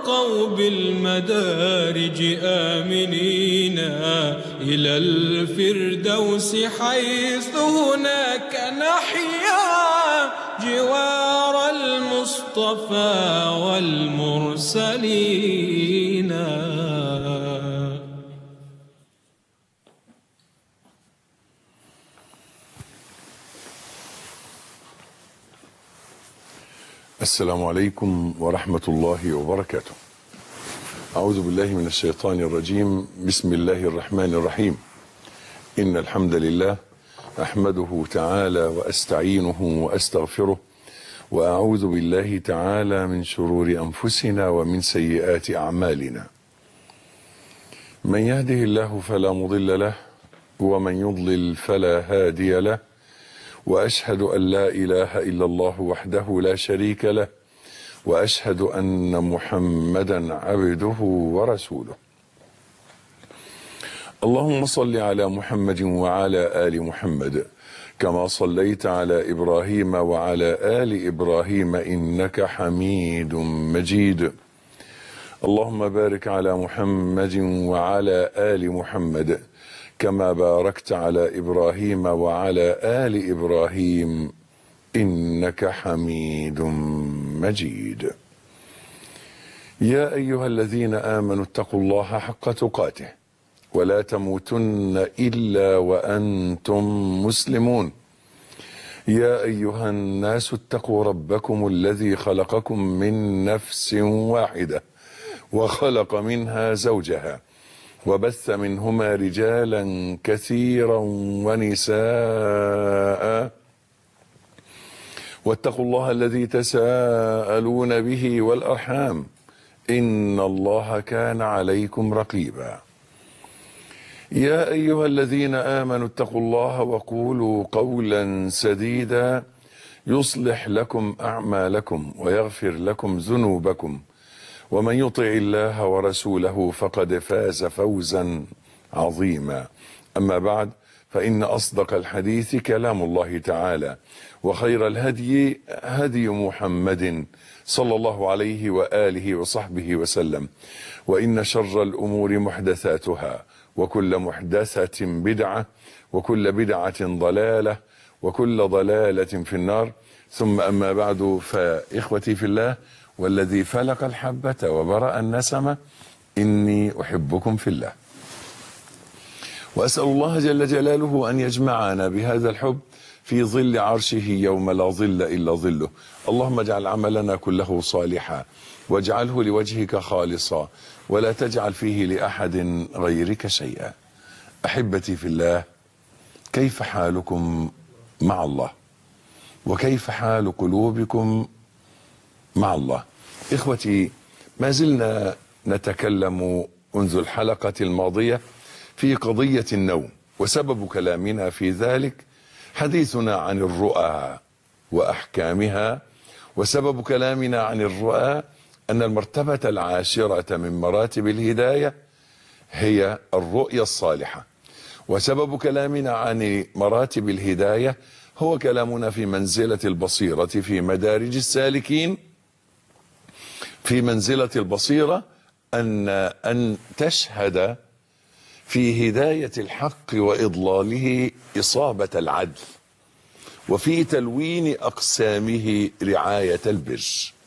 وارتقوا بالمدارج آمنين إلى الفردوس حيث هناك نحيا جوار المصطفى والمرسلين السلام عليكم ورحمة الله وبركاته. أعوذ بالله من الشيطان الرجيم، بسم الله الرحمن الرحيم. إن الحمد لله أحمده تعالى وأستعينه وأستغفره وأعوذ بالله تعالى من شرور أنفسنا ومن سيئات أعمالنا. من يهده الله فلا مضل له ومن يضلل فلا هادي له. واشهد ان لا اله الا الله وحده لا شريك له واشهد ان محمدا عبده ورسوله اللهم صل على محمد وعلى ال محمد كما صليت على ابراهيم وعلى ال ابراهيم انك حميد مجيد اللهم بارك على محمد وعلى ال محمد كما باركت على ابراهيم وعلى ال ابراهيم انك حميد مجيد يا ايها الذين امنوا اتقوا الله حق تقاته ولا تموتن الا وانتم مسلمون يا ايها الناس اتقوا ربكم الذي خلقكم من نفس واحده وخلق منها زوجها وبث منهما رجالا كثيرا ونساء واتقوا الله الذي تساءلون به والارحام ان الله كان عليكم رقيبا يا ايها الذين امنوا اتقوا الله وقولوا قولا سديدا يصلح لكم اعمالكم ويغفر لكم ذنوبكم ومن يطع الله ورسوله فقد فاز فوزا عظيما اما بعد فان اصدق الحديث كلام الله تعالى وخير الهدي هدي محمد صلى الله عليه واله وصحبه وسلم وان شر الامور محدثاتها وكل محدثه بدعه وكل بدعه ضلاله وكل ضلاله في النار ثم اما بعد فاخوتي في الله والذي فلق الحبة وبرأ النسمة إني أحبكم في الله وأسأل الله جل جلاله أن يجمعنا بهذا الحب في ظل عرشه يوم لا ظل إلا ظله اللهم اجعل عملنا كله صالحا واجعله لوجهك خالصا ولا تجعل فيه لأحد غيرك شيئا أحبتي في الله كيف حالكم مع الله وكيف حال قلوبكم مع الله اخوتي ما زلنا نتكلم منذ الحلقه الماضيه في قضيه النوم وسبب كلامنا في ذلك حديثنا عن الرؤى واحكامها وسبب كلامنا عن الرؤى ان المرتبه العاشره من مراتب الهدايه هي الرؤيا الصالحه وسبب كلامنا عن مراتب الهدايه هو كلامنا في منزله البصيره في مدارج السالكين في منزلة البصيرة أن أن تشهد في هداية الحق وإضلاله إصابة العدل وفي تلوين أقسامه رعاية البر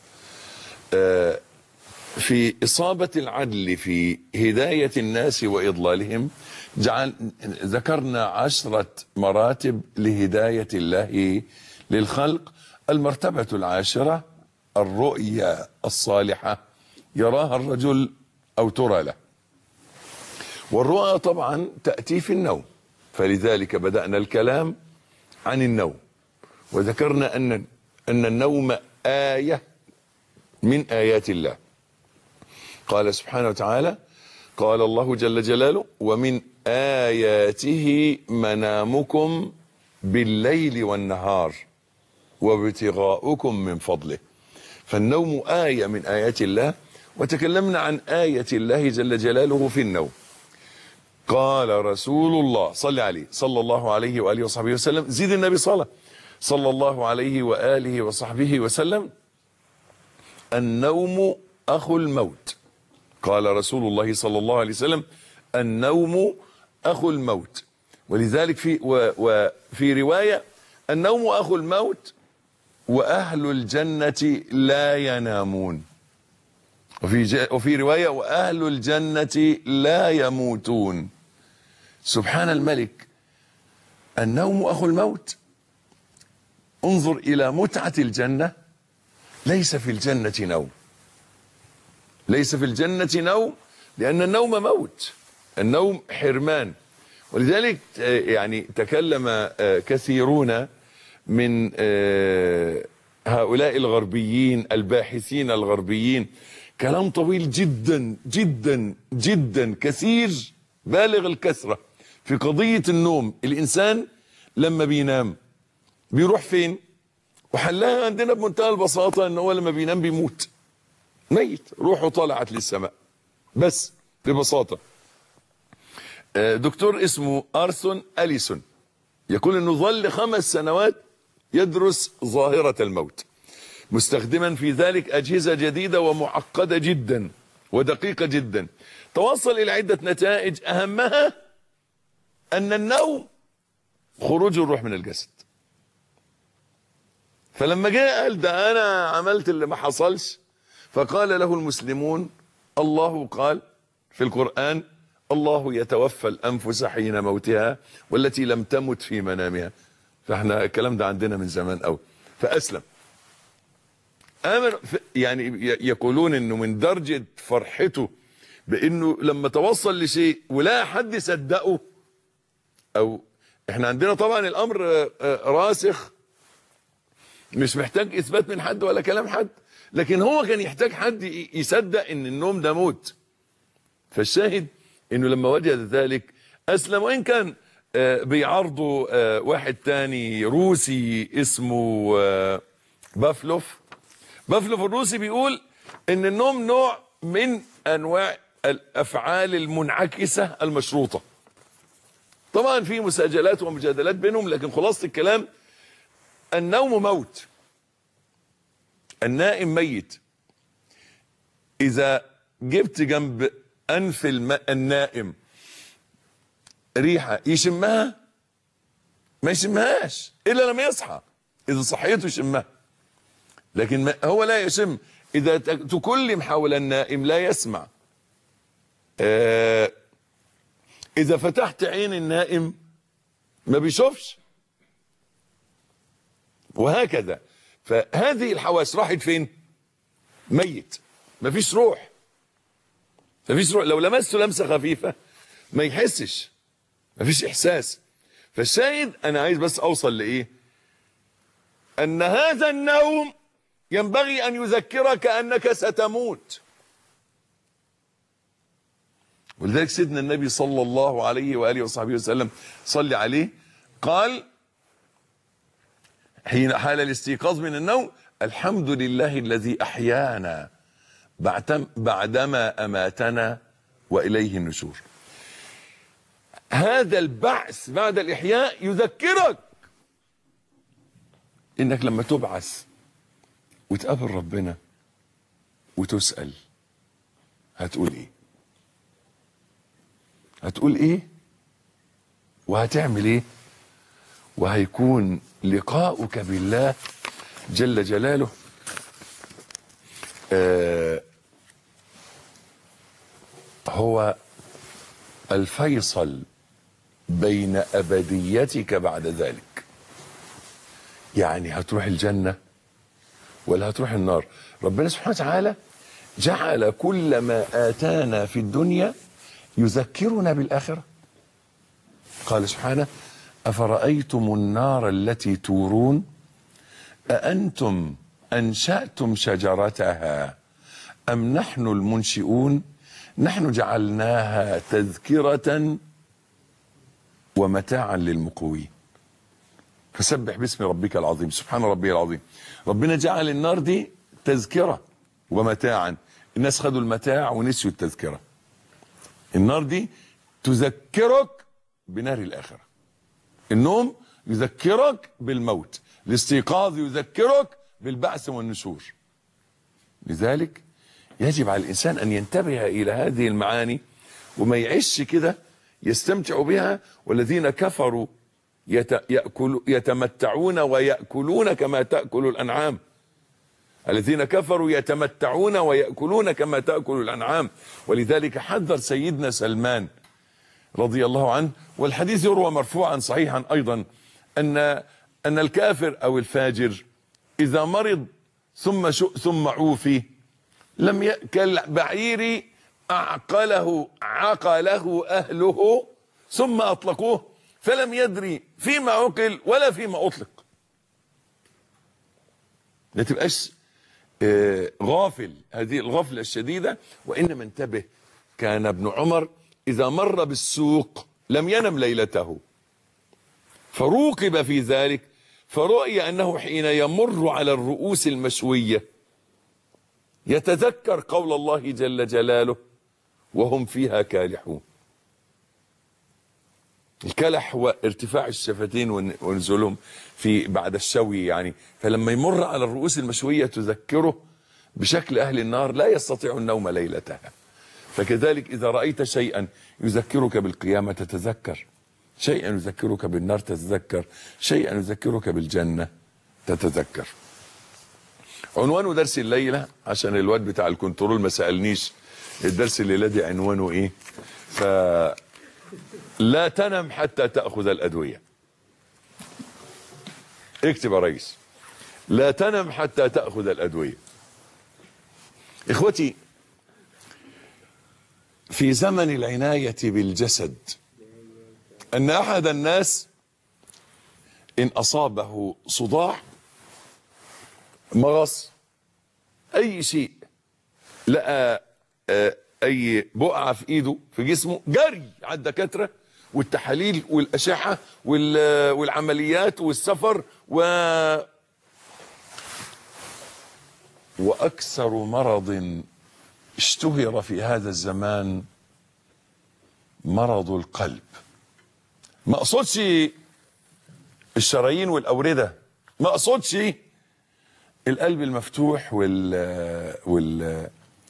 في إصابة العدل في هداية الناس وإضلالهم جعل ذكرنا عشرة مراتب لهداية الله للخلق المرتبة العاشرة الرؤيا الصالحة يراها الرجل أو ترى له والرؤى طبعا تأتي في النوم فلذلك بدأنا الكلام عن النوم وذكرنا أن أن النوم آية من آيات الله قال سبحانه وتعالى قال الله جل جلاله ومن آياته منامكم بالليل والنهار وابتغاؤكم من فضله فالنوم آية من آيات الله وتكلمنا عن آية الله جل جلاله في النوم قال رسول الله صلى عليه صلى الله عليه وآله وصحبه وسلم زيد النبي صلى صلى الله عليه وآله وصحبه وسلم النوم أخو الموت قال رسول الله صلى الله عليه وسلم النوم أخو الموت ولذلك في و وفي رواية النوم أخو الموت وأهل الجنة لا ينامون وفي ج... وفي رواية وأهل الجنة لا يموتون سبحان الملك النوم أخو الموت انظر إلى متعة الجنة ليس في الجنة نوم ليس في الجنة نوم لأن النوم موت النوم حرمان ولذلك آه، يعني تكلم آه، كثيرون من آه، هؤلاء الغربيين الباحثين الغربيين كلام طويل جدا جدا جدا كثير بالغ الكثرة في قضية النوم الإنسان لما بينام بيروح فين وحلها عندنا بمنتهى البساطة ان هو لما بينام بيموت ميت روحه طلعت للسماء بس ببساطة آه، دكتور اسمه أرثون أليسون يقول انه ظل خمس سنوات يدرس ظاهرة الموت مستخدما في ذلك أجهزة جديدة ومعقدة جدا ودقيقة جدا توصل إلى عدة نتائج أهمها أن النوم خروج الروح من الجسد فلما جاء قال ده أنا عملت اللي ما حصلش فقال له المسلمون الله قال في القرآن الله يتوفى الأنفس حين موتها والتي لم تمت في منامها فاحنا الكلام ده عندنا من زمان قوي فأسلم آمن ف- يعني ي- يقولون انه من درجة فرحته بانه لما توصل لشيء ولا حد صدقه او احنا عندنا طبعا الامر آه، آه، راسخ مش محتاج اثبات من حد ولا كلام حد لكن هو كان يحتاج حد ي- يصدق ان النوم ده موت فالشاهد انه لما وجد ذلك اسلم وان كان آه، بيعارضوا آه، واحد تاني روسي اسمه آه، بافلوف بافلوف الروسي بيقول ان النوم نوع من انواع الافعال المنعكسه المشروطه طبعا في مساجلات ومجادلات بينهم لكن خلاصه الكلام النوم موت النائم ميت اذا جبت جنب انف الم... النائم ريحه يشمها ما يشمهاش الا لما يصحى اذا صحيته يشمها لكن ما هو لا يشم اذا ت- تكلم حول النائم لا يسمع آه اذا فتحت عين النائم ما بيشوفش وهكذا فهذه الحواس راحت فين ميت مفيش روح مفيش روح لو لمسته لمسه خفيفه ما يحسش مفيش احساس فالشاهد انا عايز بس اوصل لايه ان هذا النوم ينبغي ان يذكرك انك ستموت ولذلك سيدنا النبي صلى الله عليه واله وصحبه وسلم صلي عليه قال حين حال الاستيقاظ من النوم الحمد لله الذي احيانا بعدم- بعدما اماتنا واليه النشور هذا البعث بعد الاحياء يذكرك انك لما تبعث وتقابل ربنا وتسال هتقول ايه هتقول ايه وهتعمل ايه وهيكون لقاؤك بالله جل جلاله آه هو الفيصل بين ابديتك بعد ذلك يعني هتروح الجنه ولا هتروح النار ربنا سبحانه وتعالى جعل كل ما اتانا في الدنيا يذكرنا بالاخره قال سبحانه افرايتم النار التي تورون اانتم انشاتم شجرتها ام نحن المنشئون نحن جعلناها تذكره ومتاعا للمقوين فسبح باسم ربك العظيم سبحان ربي العظيم ربنا جعل النار دي تذكرة ومتاعا الناس خدوا المتاع ونسيوا التذكرة النار دي تذكرك بنار الآخرة النوم يذكرك بالموت الاستيقاظ يذكرك بالبعث والنشور لذلك يجب على الإنسان أن ينتبه إلى هذه المعاني وما يعيش كده يستمتع بها والذين كفروا يت... يأكل... يتمتعون ويأكلون كما تأكل الأنعام الذين كفروا يتمتعون ويأكلون كما تأكل الأنعام ولذلك حذر سيدنا سلمان رضي الله عنه والحديث يروى مرفوعا صحيحا أيضا أن أن الكافر أو الفاجر إذا مرض ثم شو ثم عوفي لم ي... كالبعير أعقله عقله أهله ثم أطلقوه فلم يدري فيما عقل ولا فيما أطلق ما تبقاش آه، غافل هذه الغفلة الشديدة وإنما انتبه كان ابن عمر إذا مر بالسوق لم ينم ليلته فروقب في ذلك فرؤي أنه حين يمر على الرؤوس المشوية يتذكر قول الله جل جلاله وهم فيها كالحون الكلح هو ارتفاع الشفتين ون- ونزولهم في بعد الشوي يعني فلما يمر على الرؤوس المشوية تذكره بشكل أهل النار لا يستطيع النوم ليلتها فكذلك إذا رأيت شيئا يذكرك بالقيامة تتذكر شيئا يذكرك بالنار تتذكر شيئا يذكرك بالجنة تتذكر عنوان درس الليلة عشان الواد بتاع الكنترول ما سألنيش الدرس الليلة دي عنوانه ايه ف لا تنم حتى تأخذ الأدوية اكتب يا ريس لا تنم حتى تأخذ الأدوية إخوتي في زمن العناية بالجسد أن أحد الناس إن أصابه صداع مغص أي شيء لقى آه، أي بقعة في إيده في جسمه جري على الدكاترة والتحاليل والأشعة وال- والعمليات والسفر و وأكثر مرض اشتهر في هذا الزمان مرض القلب ما اقصدش الشرايين والاورده ما اقصدش القلب المفتوح وال وال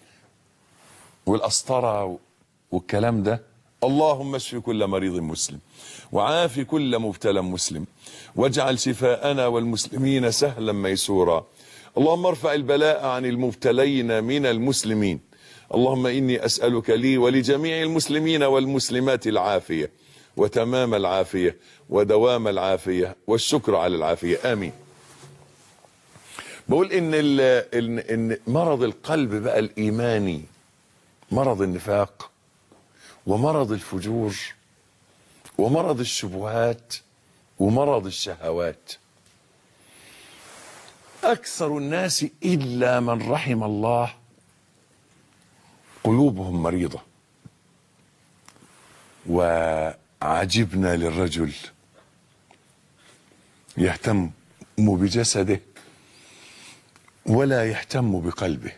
والقسطره والكلام ده اللهم اشف كل مريض مسلم وعاف كل مبتلى مسلم واجعل شفاءنا والمسلمين سهلا ميسورا اللهم ارفع البلاء عن المبتلين من المسلمين اللهم اني اسالك لي ولجميع المسلمين والمسلمات العافيه وتمام العافيه ودوام العافيه والشكر على العافيه امين بقول ان ال- ان ان مرض القلب بقى الايماني مرض النفاق ومرض الفجور ومرض الشبهات ومرض الشهوات اكثر الناس الا من رحم الله قلوبهم مريضه وعجبنا للرجل يهتم بجسده ولا يهتم بقلبه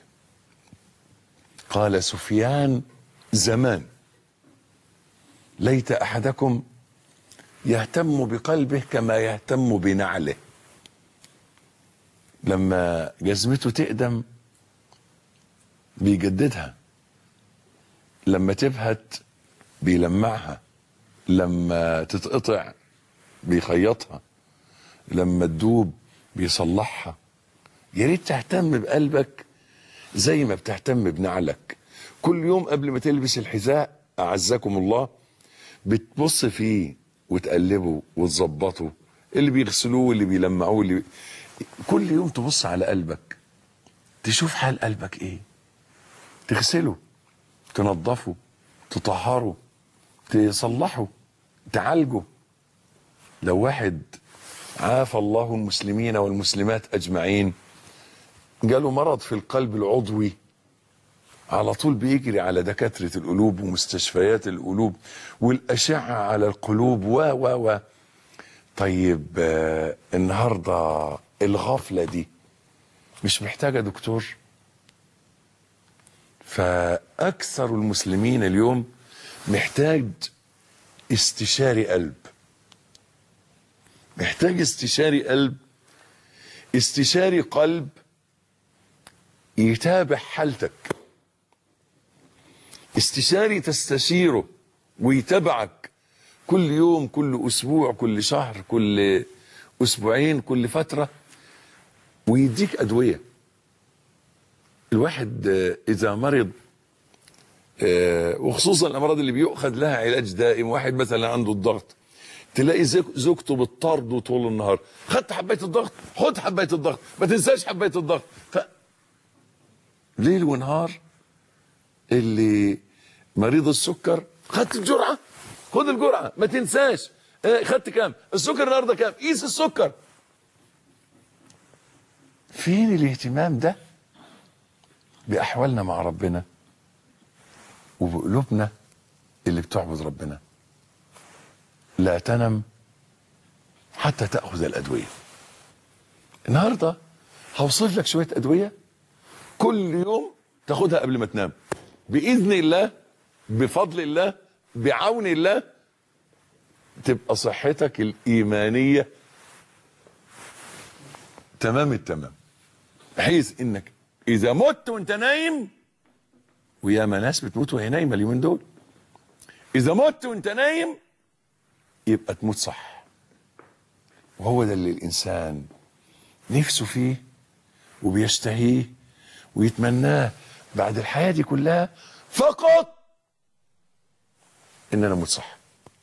قال سفيان زمان ليت احدكم يهتم بقلبه كما يهتم بنعله لما جزمته تقدم بيجددها لما تبهت بيلمعها لما تتقطع بيخيطها لما تدوب بيصلحها يا ريت تهتم بقلبك زي ما بتهتم بنعلك كل يوم قبل ما تلبس الحذاء اعزكم الله بتبص فيه وتقلبه وتظبطه اللي بيغسلوه واللي بيلمعوه اللي كل يوم تبص على قلبك تشوف حال قلبك ايه تغسله تنظفه تطهره تصلحه تعالجه لو واحد عافى الله المسلمين والمسلمات اجمعين جاله مرض في القلب العضوي على طول بيجري على دكاترة القلوب ومستشفيات القلوب والأشعة على القلوب و و و طيب آه النهاردة الغفلة دي مش محتاجة دكتور فأكثر المسلمين اليوم محتاج استشاري قلب محتاج استشاري قلب استشاري قلب يتابع حالتك استشاري تستشيره ويتابعك كل يوم كل اسبوع كل شهر كل اسبوعين كل فتره ويديك ادويه الواحد آه، اذا مرض آه، وخصوصا الامراض اللي بيؤخذ لها علاج دائم واحد مثلا عنده الضغط تلاقي زوج- زوجته بتطارده طول النهار خدت حبايه الضغط خد حبايه الضغط ما تنساش حبايه الضغط ف... ليل ونهار اللي مريض السكر خدت الجرعه خد الجرعه ما تنساش آه، خدت كام السكر النهارده كام قيس السكر فين الاهتمام ده باحوالنا مع ربنا وبقلوبنا اللي بتعبد ربنا لا تنم حتى تاخذ الادويه النهارده هوصف لك شويه ادويه كل يوم تاخدها قبل ما تنام باذن الله بفضل الله بعون الله تبقى صحتك الايمانيه تمام التمام بحيث انك اذا مت وانت نايم وياما ناس بتموت وهي نايمه اليومين دول اذا مت وانت نايم يبقى تموت صح وهو ده اللي الانسان نفسه فيه وبيشتهيه ويتمناه بعد الحياه دي كلها فقط ان انا اموت صح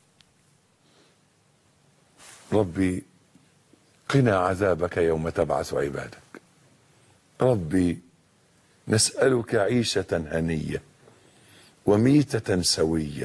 ربي قنا عذابك يوم تبعث عبادك ربي نسألك عيشة هنية وميتة سوية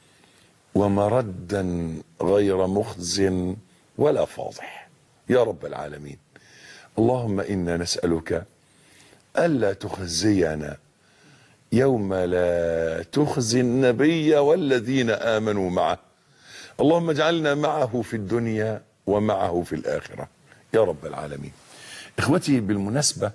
ومردا غير مخز ولا فاضح يا رب العالمين اللهم إنا نسألك ألا تخزينا يوم لا تخزي النبي والذين آمنوا معه اللهم اجعلنا معه في الدنيا ومعه في الآخرة يا رب العالمين إخوتي بالمناسبة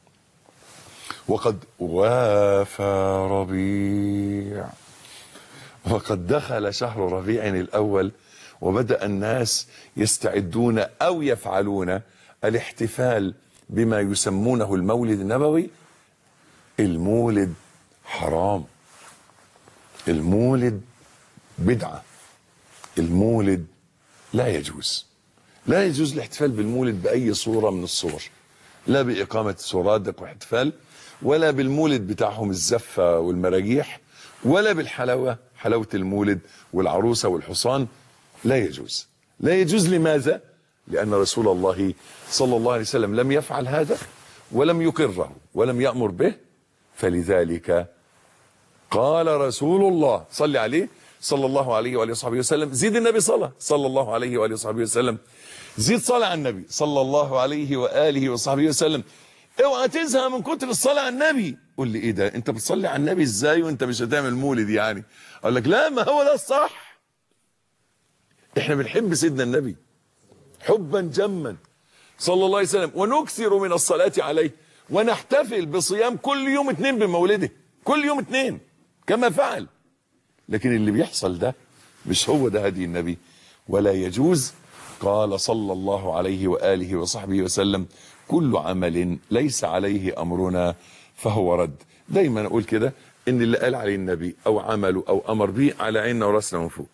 وقد وافى ربيع وقد دخل شهر ربيع الأول وبدأ الناس يستعدون أو يفعلون الاحتفال بما يسمونه المولد النبوي المولد حرام المولد بدعة المولد لا يجوز لا يجوز الاحتفال بالمولد بأي صورة من الصور لا بإقامة سرادق واحتفال ولا بالمولد بتاعهم الزفة والمراجيح ولا بالحلاوة حلاوة المولد والعروسة والحصان لا يجوز لا يجوز لماذا؟ لأن رسول الله صلى الله عليه وسلم لم يفعل هذا ولم يقره ولم يأمر به فلذلك قال رسول الله صلي عليه صلى الله عليه وآله وصحبه وسلم زيد النبي صلى صلى الله عليه وآله وصحبه وسلم زيد صلاة على النبي صلى الله عليه وآله وصحبه وسلم اوعى تزهق من كتر الصلاة على النبي قول لي ايه ده انت بتصلي على النبي ازاي وانت مش هتعمل مولد يعني اقول لك لا ما هو ده الصح احنا بنحب سيدنا النبي حبا جما صلى الله عليه وسلم ونكثر من الصلاة عليه ونحتفل بصيام كل يوم اثنين بمولده كل يوم اثنين كما فعل لكن اللي بيحصل ده مش هو ده هدي النبي ولا يجوز قال صلى الله عليه وآله وصحبه وسلم كل عمل ليس عليه أمرنا فهو رد دايما أقول كده إن اللي قال عليه النبي أو عمله أو أمر به على عيننا وراسنا من فوق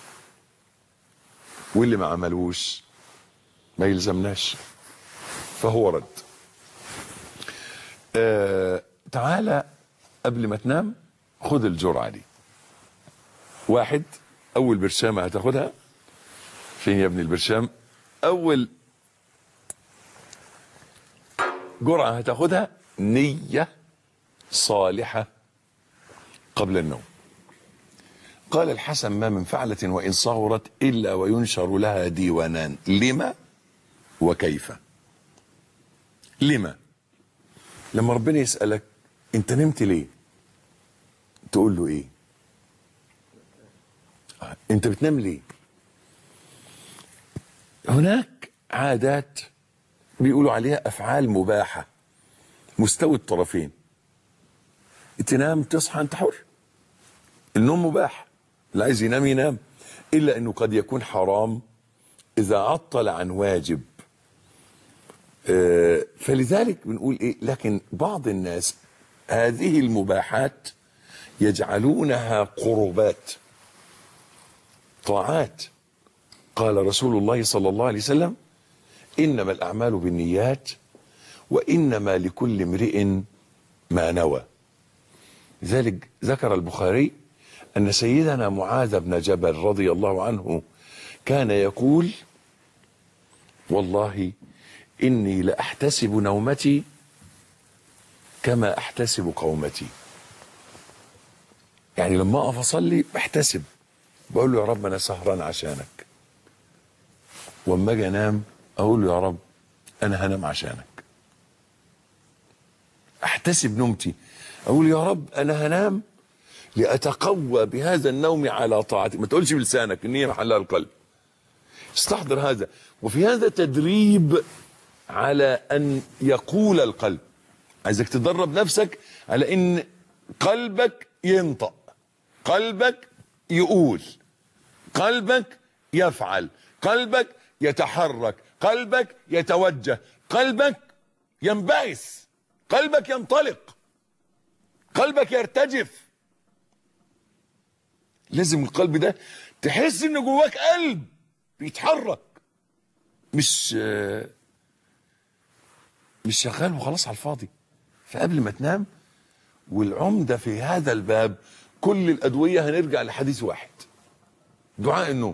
واللي ما عملوش ما يلزمناش فهو رد آه تعالى قبل ما تنام خد الجرعة دي واحد أول برشامة هتاخدها فين يا ابني البرشام أول جرعة هتاخدها نية صالحة قبل النوم قال الحسن ما من فعلة وإن صغرت إلا وينشر لها ديوانان لما وكيف لما لما ربنا يسألك انت نمت ليه تقول له ايه آه، انت بتنام ليه هناك عادات بيقولوا عليها افعال مباحه مستوي الطرفين تنام تصحى انت حر النوم مباح اللي عايز ينام ينام الا انه قد يكون حرام اذا عطل عن واجب آه، فلذلك بنقول ايه لكن بعض الناس هذه المباحات يجعلونها قربات طاعات قال رسول الله صلى الله عليه وسلم انما الاعمال بالنيات وانما لكل امرئ ما نوى لذلك ذكر البخاري ان سيدنا معاذ بن جبل رضي الله عنه كان يقول والله اني لاحتسب نومتي كما احتسب قومتي يعني لما اقف اصلي بحتسب بقول له يا رب انا سهران عشانك واما اجي انام اقول له يا رب انا هنام عشانك احتسب نومتي اقول يا رب انا هنام لاتقوى بهذا النوم على طاعتك ما تقولش بلسانك النيه محلها القلب استحضر هذا وفي هذا تدريب على ان يقول القلب عايزك تدرب نفسك على ان قلبك ينطق قلبك يقول قلبك يفعل قلبك يتحرك قلبك يتوجه قلبك ينبعث قلبك ينطلق قلبك يرتجف لازم القلب ده تحس ان جواك قلب بيتحرك مش مش شغال وخلاص على الفاضي فقبل ما تنام والعمده في هذا الباب كل الادويه هنرجع لحديث واحد دعاء النوم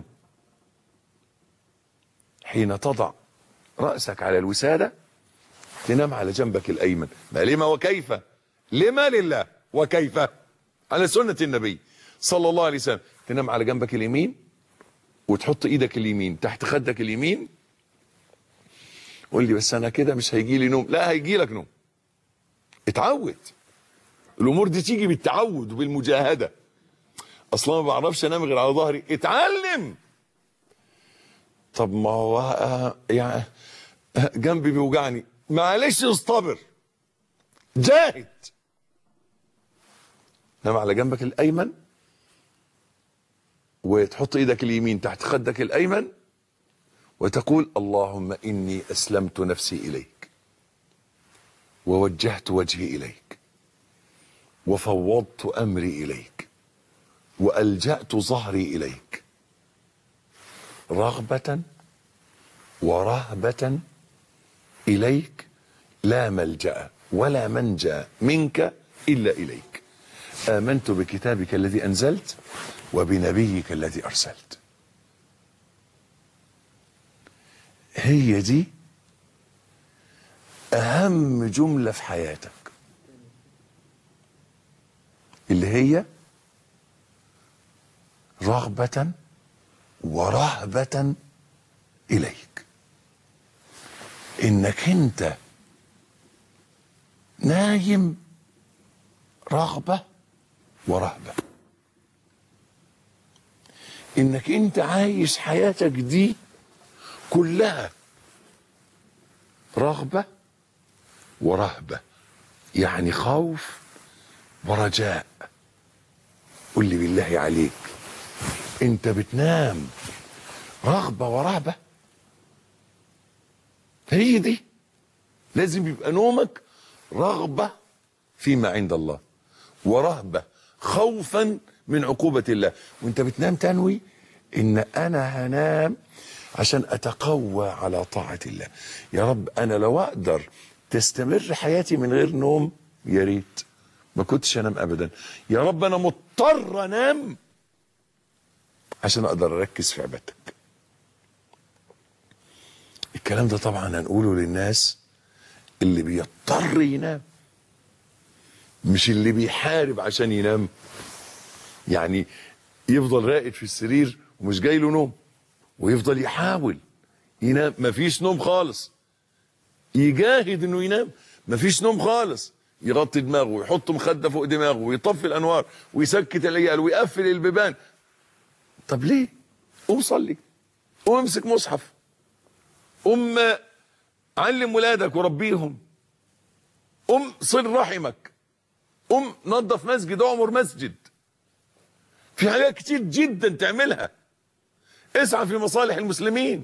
حين تضع راسك على الوساده تنام على جنبك الايمن ما لما وكيف لما لله وكيف على سنه النبي صلى الله عليه وسلم تنام على جنبك اليمين وتحط ايدك اليمين تحت خدك اليمين قول لي بس انا كده مش هيجي لي نوم لا هيجي لك نوم اتعود الامور دي تيجي بالتعود وبالمجاهده اصلا ما بعرفش انام غير على ظهري اتعلم طب ما هو آه، يعني آه، جنبي بيوجعني معلش اصطبر جاهد نام على جنبك الايمن وتحط ايدك اليمين تحت خدك الايمن وتقول اللهم اني اسلمت نفسي اليك ووجهت وجهي اليك وفوضت امري اليك والجات ظهري اليك رغبه ورهبه اليك لا ملجا ولا منجا منك الا اليك امنت بكتابك الذي انزلت وبنبيك الذي ارسلت هي دي اهم جمله في حياتك اللي هي رغبه ورهبه اليك انك انت نايم رغبه ورهبه انك انت عايش حياتك دي كلها رغبه ورهبه يعني خوف ورجاء قل لي بالله عليك انت بتنام رغبه ورهبه هي دي لازم يبقى نومك رغبه فيما عند الله ورهبه خوفا من عقوبه الله وانت بتنام تنوي ان انا هنام عشان اتقوى على طاعه الله يا رب انا لو اقدر تستمر حياتي من غير نوم يا ريت ما كنتش انام ابدا يا رب انا مضطر انام عشان اقدر اركز في عبادتك الكلام ده طبعا هنقوله للناس اللي بيضطر ينام مش اللي بيحارب عشان ينام يعني يفضل راقد في السرير ومش جاي له نوم ويفضل يحاول ينام مفيش نوم خالص يجاهد انه ينام مفيش نوم خالص يغطي دماغه ويحط مخده فوق دماغه ويطفي الانوار ويسكت العيال ويقفل البيبان طب ليه قوم صلي قوم امسك مصحف قوم علم ولادك وربيهم قوم صل رحمك قوم نظف مسجد اعمر مسجد في حاجات كتير جدا تعملها اسعى في مصالح المسلمين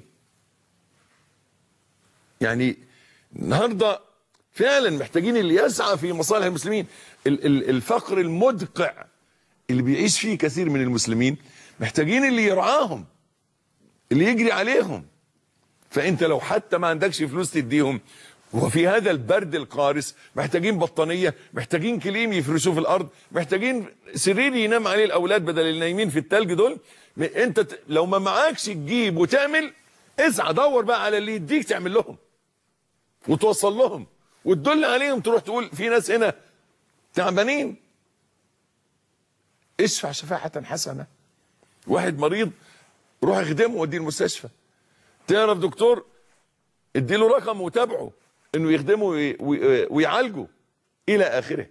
يعني النهارده فعلا محتاجين اللي يسعى في مصالح المسلمين ال- ال- الفقر المدقع اللي بيعيش فيه كثير من المسلمين محتاجين اللي يرعاهم اللي يجري عليهم فانت لو حتى ما عندكش فلوس تديهم وفي هذا البرد القارس محتاجين بطانيه محتاجين كليم يفرشوه في الارض محتاجين سرير ينام عليه الاولاد بدل اللي نايمين في التلج دول انت ت- لو ما معكش تجيب وتعمل اسعى دور بقى على اللي يديك تعمل لهم وتوصل لهم وتدل عليهم تروح تقول في ناس هنا تعبانين اشفع شفاعة حسنة واحد مريض روح اخدمه وديه المستشفى تعرف دكتور اديله رقم وتابعه انه يخدمه وي- وي- ويعالجه الى اخره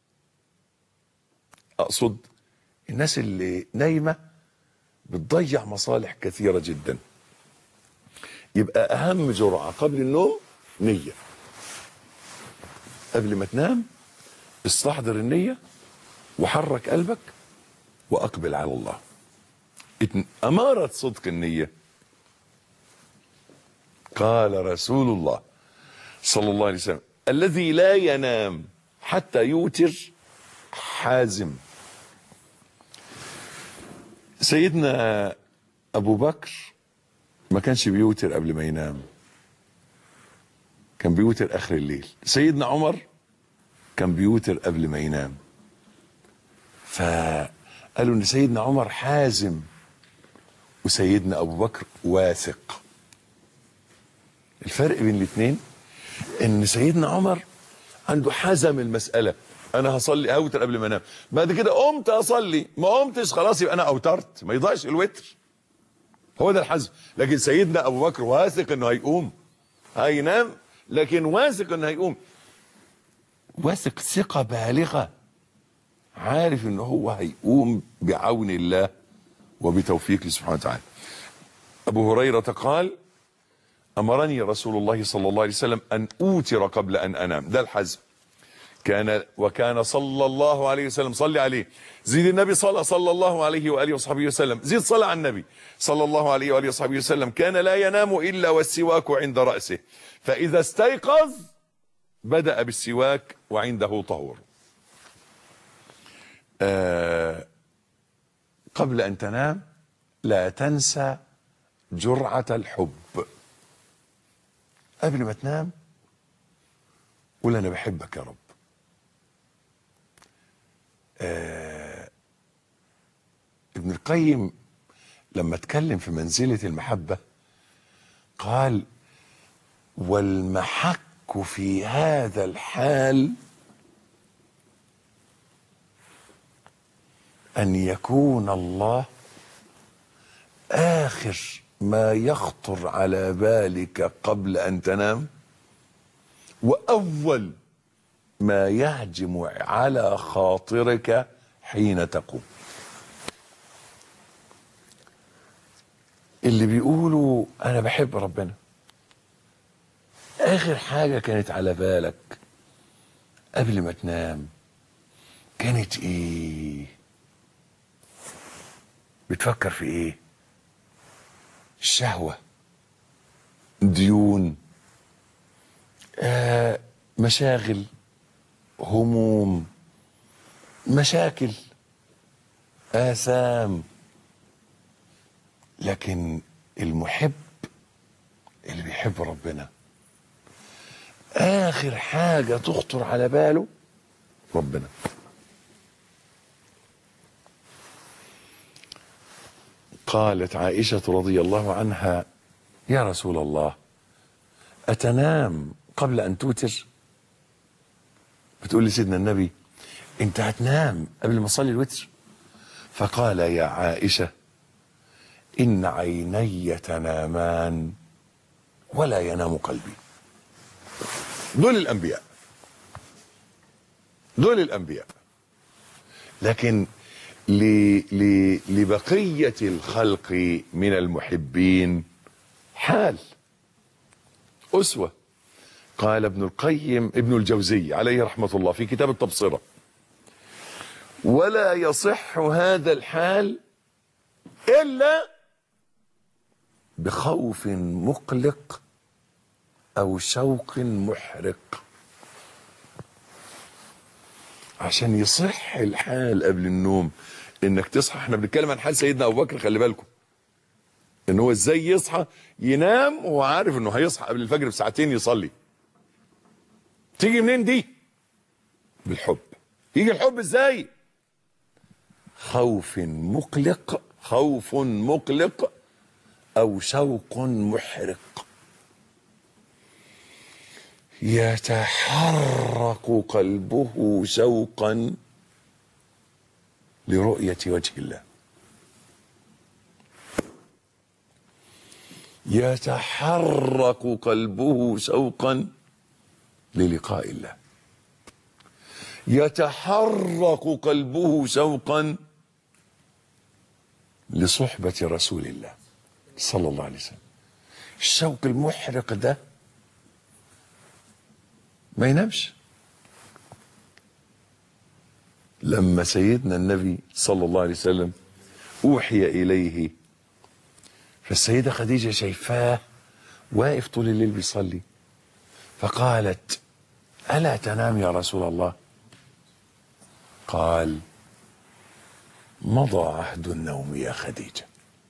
اقصد الناس اللي نايمه بتضيع مصالح كثيره جدا يبقى اهم جرعه قبل النوم نيه قبل ما تنام استحضر النيه وحرك قلبك واقبل على الله اتن- اماره صدق النيه قال رسول الله صلى الله عليه وسلم الذي لا ينام حتى يوتر حازم سيدنا ابو بكر ما كانش بيوتر قبل ما ينام كان بيوتر اخر الليل سيدنا عمر كان بيوتر قبل ما ينام فقالوا ان سيدنا عمر حازم وسيدنا ابو بكر واثق الفرق بين الاثنين ان سيدنا عمر عنده حزم المساله انا هصلي اوتر قبل ما انام بعد كده قمت اصلي ما قمتش خلاص يبقى انا اوترت ما يضيعش الوتر هو ده الحزم لكن سيدنا ابو بكر واثق انه هيقوم هينام لكن واثق انه هيقوم واثق ثقه بالغه عارف ان هو هيقوم بعون الله وبتوفيقه سبحانه وتعالى ابو هريره قال امرني رسول الله صلى الله عليه وسلم ان اوتر قبل ان انام ده الحزم كان وكان صلى الله عليه وسلم صلي عليه زيد النبي صلى صلى الله عليه واله وصحبه وسلم زيد صلى على النبي صلى الله عليه واله وصحبه وسلم كان لا ينام الا والسواك عند راسه فاذا استيقظ بدا بالسواك وعنده طهور آه قبل ان تنام لا تنسى جرعه الحب قبل ما تنام قول انا بحبك يا رب آه ابن القيم لما اتكلم في منزلة المحبة قال والمحك في هذا الحال أن يكون الله آخر ما يخطر على بالك قبل أن تنام وأول ما يهجم على خاطرك حين تقوم اللي بيقولوا أنا بحب ربنا آخر حاجة كانت على بالك قبل ما تنام كانت إيه بتفكر في إيه الشهوة ديون آه مشاغل هموم مشاكل آثام لكن المحب اللي بيحب ربنا آخر حاجة تخطر على باله ربنا قالت عائشة رضي الله عنها يا رسول الله أتنام قبل أن توتر بتقول لي سيدنا النبي أنت هتنام قبل ما أصلي الوتر فقال يا عائشة إن عيني تنامان ولا ينام قلبي دول الأنبياء دول الأنبياء لكن ل... ل... لبقية الخلق من المحبين حال أسوة قال ابن القيم ابن الجوزي عليه رحمة الله في كتاب التبصرة ولا يصح هذا الحال إلا بخوف مقلق أو شوق محرق عشان يصح الحال قبل النوم انك تصحى احنا بنتكلم عن حال سيدنا ابو بكر خلي بالكم ان هو ازاي يصحى ينام وهو عارف انه هيصحى قبل الفجر بساعتين يصلي تيجي منين دي بالحب يجي الحب ازاي خوف مقلق خوف مقلق او شوق محرق يتحرك قلبه شوقا لرؤيه وجه الله يتحرك قلبه شوقا للقاء الله يتحرك قلبه شوقا لصحبة رسول الله صلى الله عليه وسلم الشوق المحرق ده ما ينامش لما سيدنا النبي صلى الله عليه وسلم أوحي إليه فالسيدة خديجة شايفاه واقف طول الليل بيصلي فقالت ألا تنام يا رسول الله قال مضى عهد النوم يا خديجة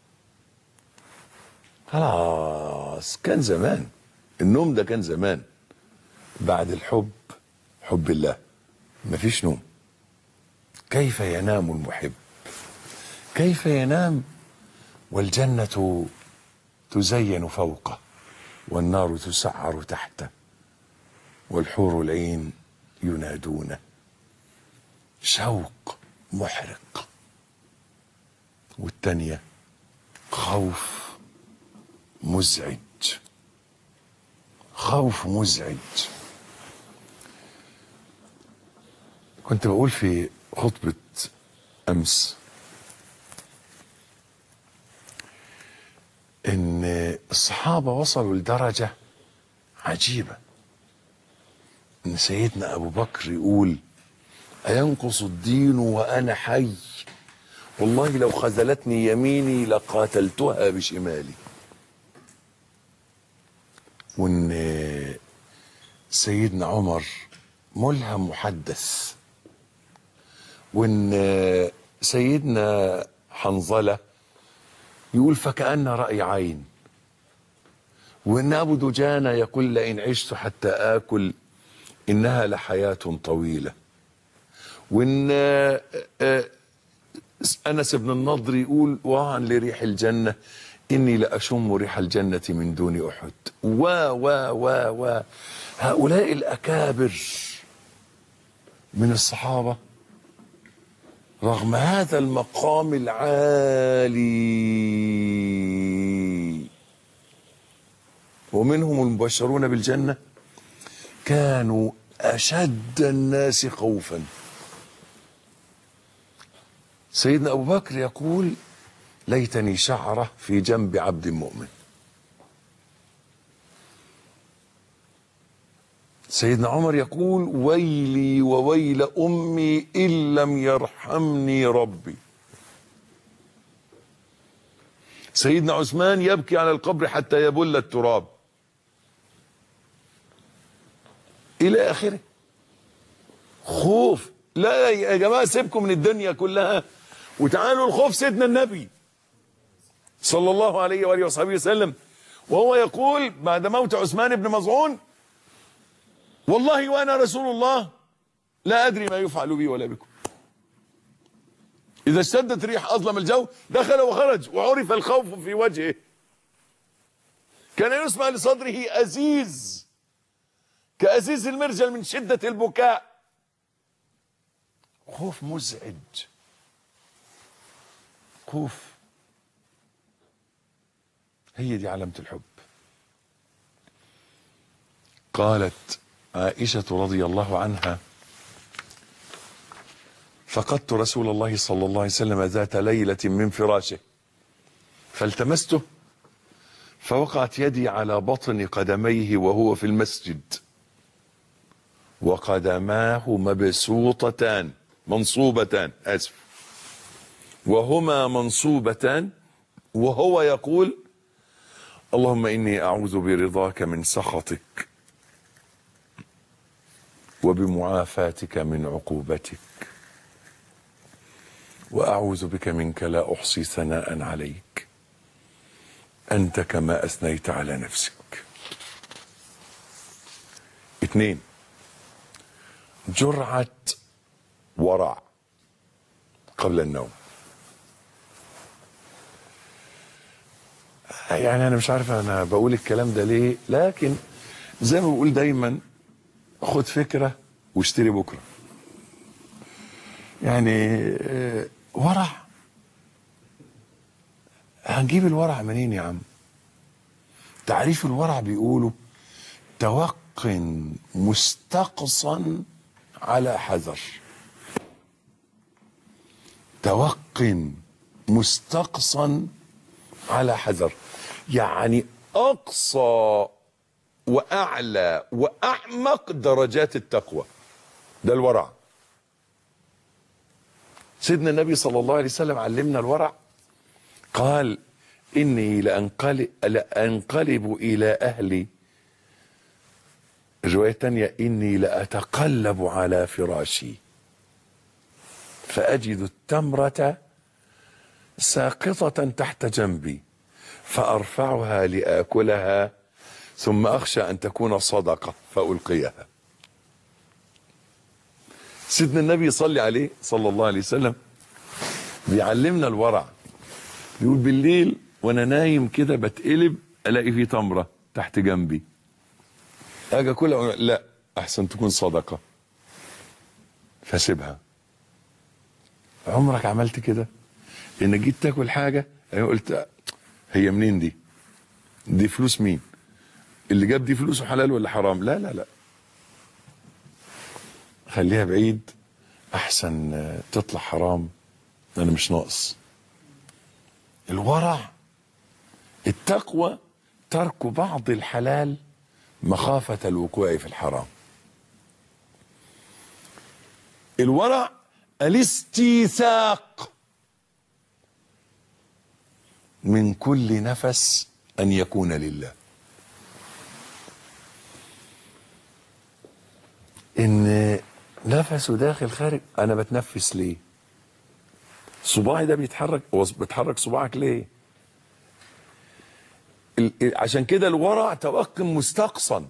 خلاص كان زمان النوم ده كان زمان بعد الحب حب الله مفيش نوم كيف ينام المحب كيف ينام والجنة تزين فوقه والنار تسعر تحته والحور العين ينادونه شوق محرق والتانية خوف مزعج خوف مزعج كنت بقول في خطبة أمس إن الصحابة وصلوا لدرجة عجيبة إن سيدنا أبو بكر يقول أينقص الدين وأنا حي والله لو خذلتني يميني لقاتلتها بشمالي وان سيدنا عمر ملهم محدث وان سيدنا حنظله يقول فكأن رأي عين وان ابو دجانه يقول لئن عشت حتى اكل انها لحياه طويله وان انس بن النضر يقول وعن لريح الجنه اني لاشم ريح الجنه من دون احد و و و و هؤلاء الاكابر من الصحابه رغم هذا المقام العالي ومنهم المبشرون بالجنه كانوا اشد الناس خوفا سيدنا ابو بكر يقول ليتني شعره في جنب عبد مؤمن سيدنا عمر يقول ويلي وويل امي ان لم يرحمني ربي سيدنا عثمان يبكي على القبر حتى يبل التراب الى اخره خوف لا يا جماعه سيبكم من الدنيا كلها وتعالوا الخوف سيدنا النبي صلى الله عليه واله وصحبه وسلم وهو يقول بعد موت عثمان بن مظعون والله وانا رسول الله لا ادري ما يفعل بي ولا بكم اذا اشتدت ريح اظلم الجو دخل وخرج وعرف الخوف في وجهه كان يسمع لصدره ازيز كازيز المرجل من شده البكاء خوف مزعج خوف هي دي علامة الحب قالت عائشة رضي الله عنها فقدت رسول الله صلى الله عليه وسلم ذات ليلة من فراشه فالتمسته فوقعت يدي على بطن قدميه وهو في المسجد وقدماه مبسوطتان منصوبتان اسف وهما منصوبتان وهو يقول اللهم اني اعوذ برضاك من سخطك وبمعافاتك من عقوبتك واعوذ بك منك لا احصي ثناء عليك انت كما اثنيت على نفسك اثنين جرعه ورع قبل النوم يعني انا مش عارف انا بقول الكلام ده ليه لكن زي ما بقول دايما خد فكره واشتري بكره يعني آه، ورع هنجيب الورع منين يا عم تعريف الورع بيقولوا توق مستقصا على حذر توق مستقصا على حذر يعني اقصى واعلى واعمق درجات التقوى ده الورع سيدنا النبي صلى الله عليه وسلم علمنا الورع قال اني لانقلب, لأنقلب الى اهلي الروايه الثانيه اني لاتقلب على فراشي فاجد التمره ساقطه تحت جنبي فارفعها لاكلها ثم اخشى ان تكون صدقه فالقيها سيدنا النبي صلى عليه صلى الله عليه وسلم بيعلمنا الورع بيقول بالليل وانا نايم كده بتقلب الاقي في تمره تحت جنبي اجي اكلها لا احسن تكون صدقه فسيبها عمرك عملت كده انك جيت تاكل حاجه انا قلت هي منين دي دي فلوس مين اللي جاب دي فلوسه حلال ولا حرام لا لا لا خليها بعيد احسن آه، تطلع حرام انا مش ناقص الورع التقوى ترك بعض الحلال مخافة الوقوع في الحرام الورع الاستيثاق من كل نفس ان يكون لله ان نفسه داخل خارج انا بتنفس ليه صباعي ده بيتحرك هو بتحرك صباعك ليه ال- ال- عشان كده الورع توقم مستقصا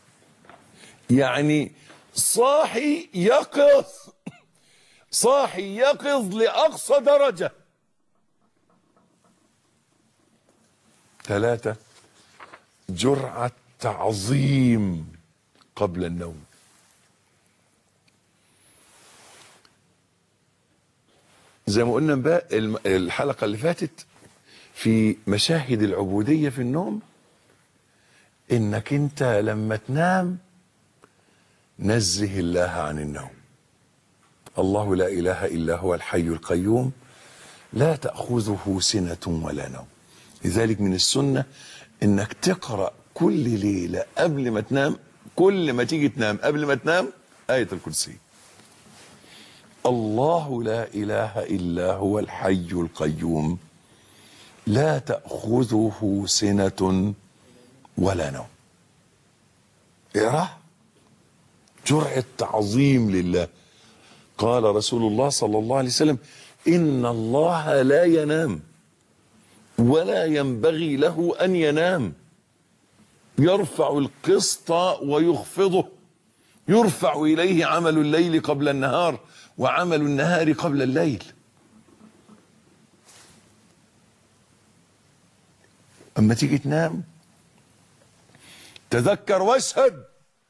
يعني صاحي يقظ صاحي يقظ لأقصى درجة ثلاثة جرعة تعظيم قبل النوم زي ما قلنا بقى الم- الحلقة اللي فاتت في مشاهد العبودية في النوم انك انت لما تنام نزه الله عن النوم الله لا اله الا هو الحي القيوم لا تاخذه سنه ولا نوم لذلك من السنه انك تقرا كل ليله قبل ما تنام كل ما تيجي تنام قبل ما تنام ايه الكرسي الله لا اله الا هو الحي القيوم لا تاخذه سنه ولا نوم اقرا جرعه تعظيم لله قال رسول الله صلى الله عليه وسلم ان الله لا ينام ولا ينبغي له ان ينام يرفع القسط ويخفضه يرفع اليه عمل الليل قبل النهار وعمل النهار قبل الليل اما تيجي تنام تذكر واشهد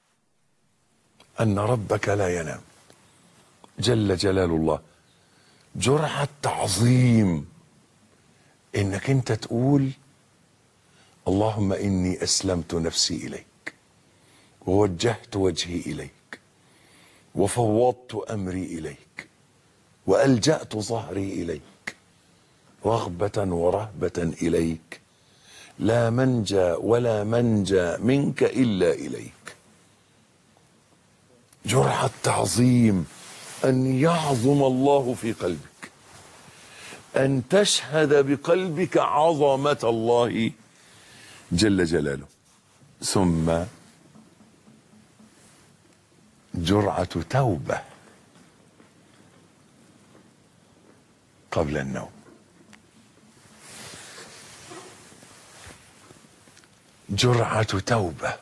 ان ربك لا ينام جل جلال الله جرعة تعظيم انك انت تقول اللهم اني اسلمت نفسي اليك ووجهت وجهي اليك وفوضت امري اليك والجات ظهري اليك رغبه ورهبه اليك لا منجى ولا منجى منك الا اليك جرعه تعظيم ان يعظم الله في قلبك ان تشهد بقلبك عظمه الله جل جلاله ثم جرعه توبه قبل النوم جرعة توبة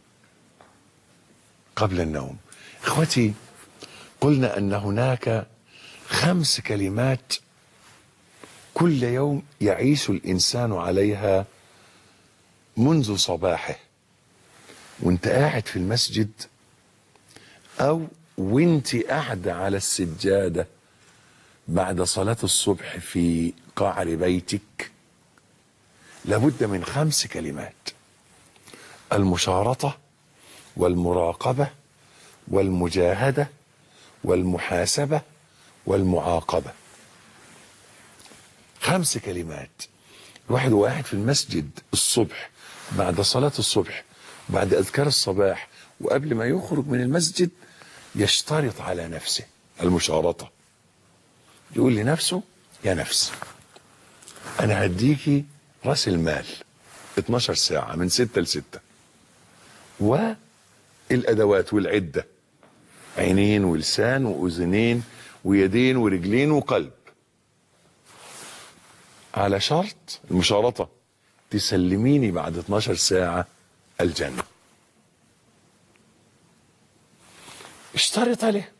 قبل النوم اخوتي قلنا ان هناك خمس كلمات كل يوم يعيش الانسان عليها منذ صباحه وانت قاعد في المسجد او وانت قاعده على السجاده بعد صلاه الصبح في قعر بيتك لابد من خمس كلمات المشارطه والمراقبه والمجاهده والمحاسبه والمعاقبه خمس كلمات الواحد وهو قاعد في المسجد الصبح بعد صلاة الصبح بعد أذكار الصباح وقبل ما يخرج من المسجد يشترط على نفسه المشارطة يقول لنفسه يا نفس أنا هديكي رأس المال 12 ساعة من 6 ل 6 والأدوات والعدة عينين ولسان وأذنين ويدين ورجلين وقلب على شرط المشارطة تسلميني بعد 12 ساعة الجنة اشترط عليه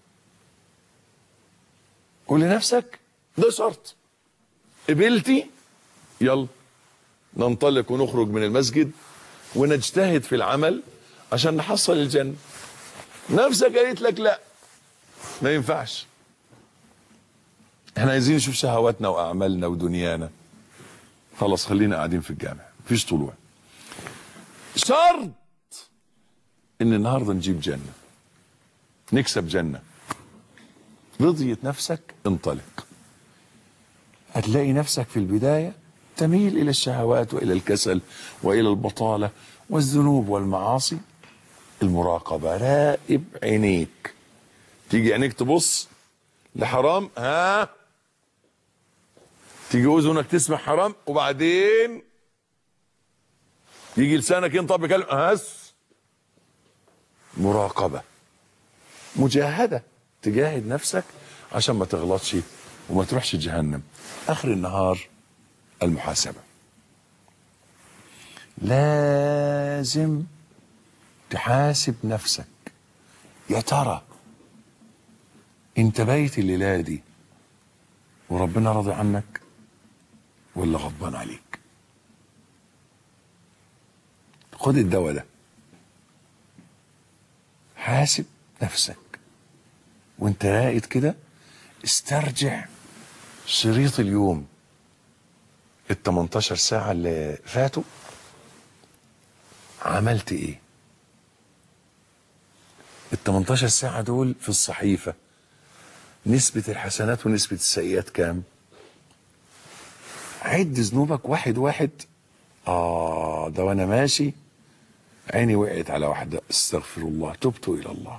قول لنفسك ده شرط قبلتي يلا ننطلق ونخرج من المسجد ونجتهد في العمل عشان نحصل الجنة نفسك قالت لك لا ما ينفعش احنا عايزين نشوف شهواتنا واعمالنا ودنيانا خلاص خلينا قاعدين في الجامع مفيش طلوع شرط ان النهارده نجيب جنه نكسب جنه رضيت نفسك انطلق هتلاقي نفسك في البدايه تميل الى الشهوات والى الكسل والى البطاله والذنوب والمعاصي المراقبه راقب عينيك تيجي عينيك تبص لحرام ها تيجي اذنك تسمع حرام وبعدين يجي لسانك ينطق بكلمه هس مراقبه مجاهده تجاهد نفسك عشان ما تغلطش وما تروحش جهنم اخر النهار المحاسبه لازم تحاسب نفسك يا ترى انت بايت الليله دي وربنا راضي عنك ولا غضبان عليك خد الدواء ده حاسب نفسك وانت راقد كده استرجع شريط اليوم ال 18 ساعة اللي فاتوا عملت ايه؟ ال 18 ساعة دول في الصحيفة نسبة الحسنات ونسبة السيئات كام؟ عد ذنوبك واحد واحد اه ده وانا ماشي عيني وقعت على واحدة استغفر الله تبت إلى الله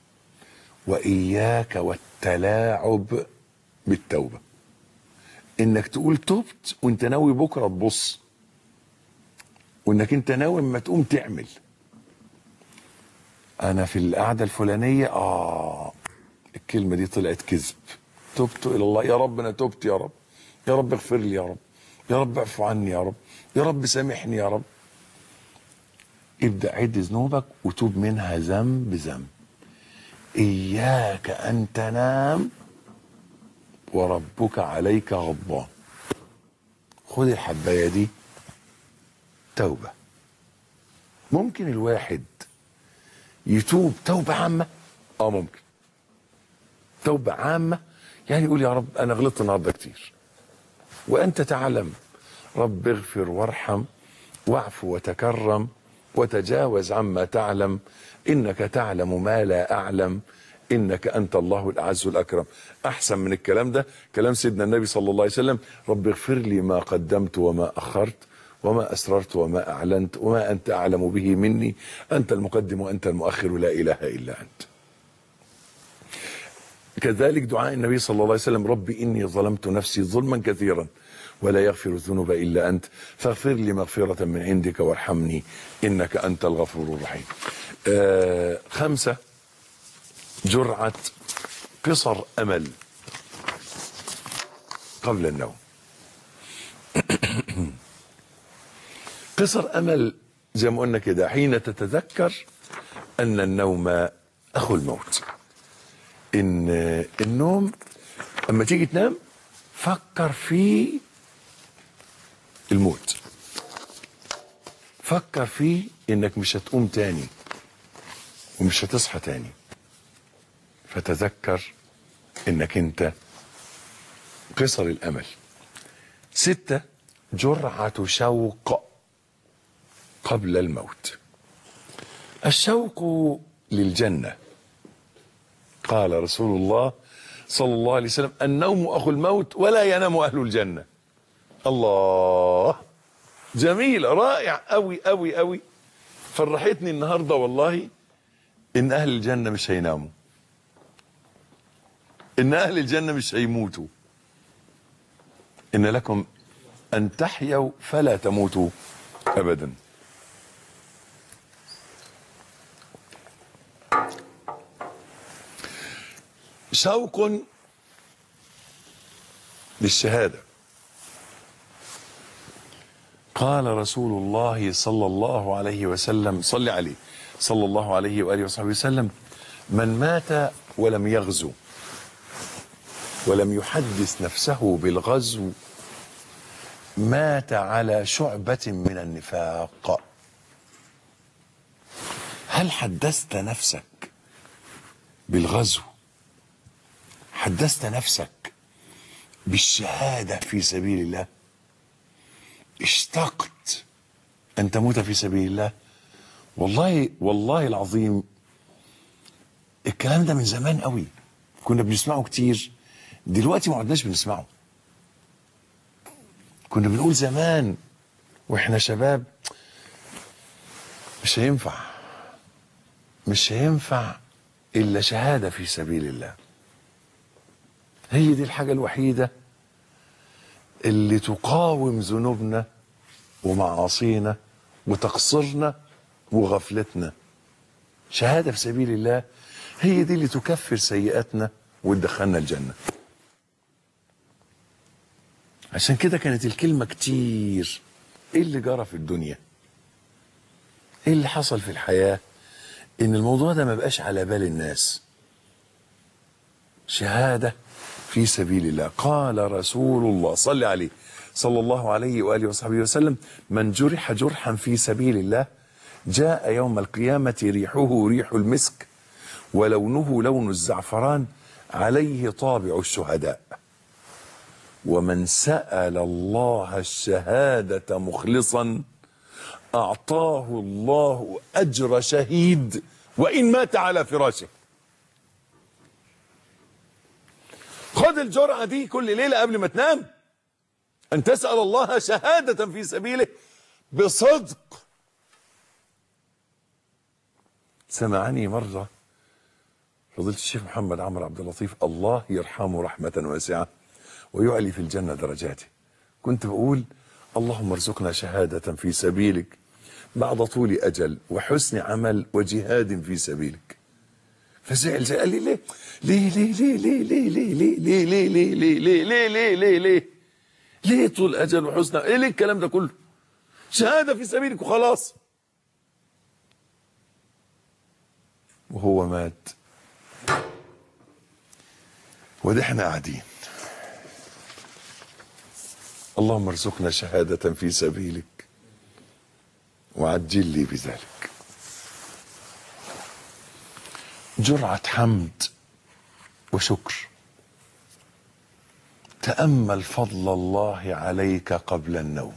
وإياك والتلاعب بالتوبة إنك تقول تبت وإنت ناوي بكرة تبص وإنك أنت ناوي ما تقوم تعمل أنا في القعدة الفلانية آه الكلمة دي طلعت كذب تبت إلى الله يا رب أنا تبت يا رب يا رب اغفر لي يا رب يا رب اعفو عني يا رب يا رب سامحني يا رب ابدأ عد ذنوبك وتوب منها ذنب ذنب إياك أن تنام وربك عليك غضبان خد الحباية دي توبة ممكن الواحد يتوب توبة عامة اه ممكن توبة عامة يعني يقول يا رب أنا غلطت النهاردة كتير وأنت تعلم رب اغفر وارحم واعف وتكرم وتجاوز عما تعلم انك تعلم ما لا اعلم انك انت الله الاعز الاكرم احسن من الكلام ده كلام سيدنا النبي صلى الله عليه وسلم رب اغفر لي ما قدمت وما اخرت وما اسررت وما اعلنت وما انت اعلم به مني انت المقدم وانت المؤخر لا اله الا انت كذلك دعاء النبي صلى الله عليه وسلم رب اني ظلمت نفسي ظلما كثيرا ولا يغفر الذنوب الا انت فاغفر لي مغفره من عندك وارحمني انك انت الغفور الرحيم. آه خمسه جرعه قصر امل. قبل النوم قصر امل زي ما قلنا كده حين تتذكر ان النوم اخو الموت ان النوم اما تيجي تنام فكر في الموت فكر في انك مش هتقوم تاني ومش هتصحى تاني فتذكر انك انت قصر الامل ستة جرعة شوق قبل الموت الشوق للجنة قال رسول الله صلى الله عليه وسلم النوم أخو الموت ولا ينام أهل الجنة الله جميل رائع أوي أوي أوي فرحتني النهاردة والله إن أهل الجنة مش هيناموا إن أهل الجنة مش هيموتوا إن لكم أن تحيوا فلا تموتوا أبدا شوق للشهادة قال رسول الله صلى الله عليه وسلم صل عليه صلى الله عليه وآله وصحبه وسلم من مات ولم يغزو ولم يحدث نفسه بالغزو مات على شعبة من النفاق هل حدثت نفسك بالغزو حدثت نفسك بالشهادة في سبيل الله اشتقت أن تموت في سبيل الله والله والله العظيم الكلام ده من زمان قوي كنا بنسمعه كتير دلوقتي ما عدناش بنسمعه كنا بنقول زمان واحنا شباب مش هينفع مش هينفع الا شهاده في سبيل الله هي دي الحاجه الوحيده اللي تقاوم ذنوبنا ومعاصينا وتقصيرنا وغفلتنا شهاده في سبيل الله هي دي اللي تكفر سيئاتنا وتدخلنا الجنه عشان كده كانت الكلمة كتير ايه اللي جرى في الدنيا ايه اللي حصل في الحياة ان الموضوع ده ما بقاش على بال الناس شهادة في سبيل الله قال رسول الله صلى عليه صلى الله عليه وآله وصحبه وسلم من جرح جرحا في سبيل الله جاء يوم القيامة ريحه ريح المسك ولونه لون الزعفران عليه طابع الشهداء ومن سأل الله الشهادة مخلصا أعطاه الله أجر شهيد وإن مات على فراشه خد الجرعة دي كل ليلة قبل ما تنام أن تسأل الله شهادة في سبيله بصدق سمعني مرة فضيلة الشيخ محمد عمرو عبد اللطيف الله يرحمه رحمة واسعة ويعلي في الجنة درجاته كنت بقول اللهم ارزقنا شهادة في سبيلك بعد طول أجل وحسن عمل وجهاد في سبيلك فزعل زي قال لي ليه ليه ليه ليه ليه ليه ليه ليه ليه ليه ليه ليه ليه ليه ليه ليه ليه طول أجل وحسن ايه ليه الكلام ده كله شهادة في سبيلك وخلاص وهو مات وده احنا قاعدين اللهم ارزقنا شهادة في سبيلك وعجل لي بذلك جرعة حمد وشكر تأمل فضل الله عليك قبل النوم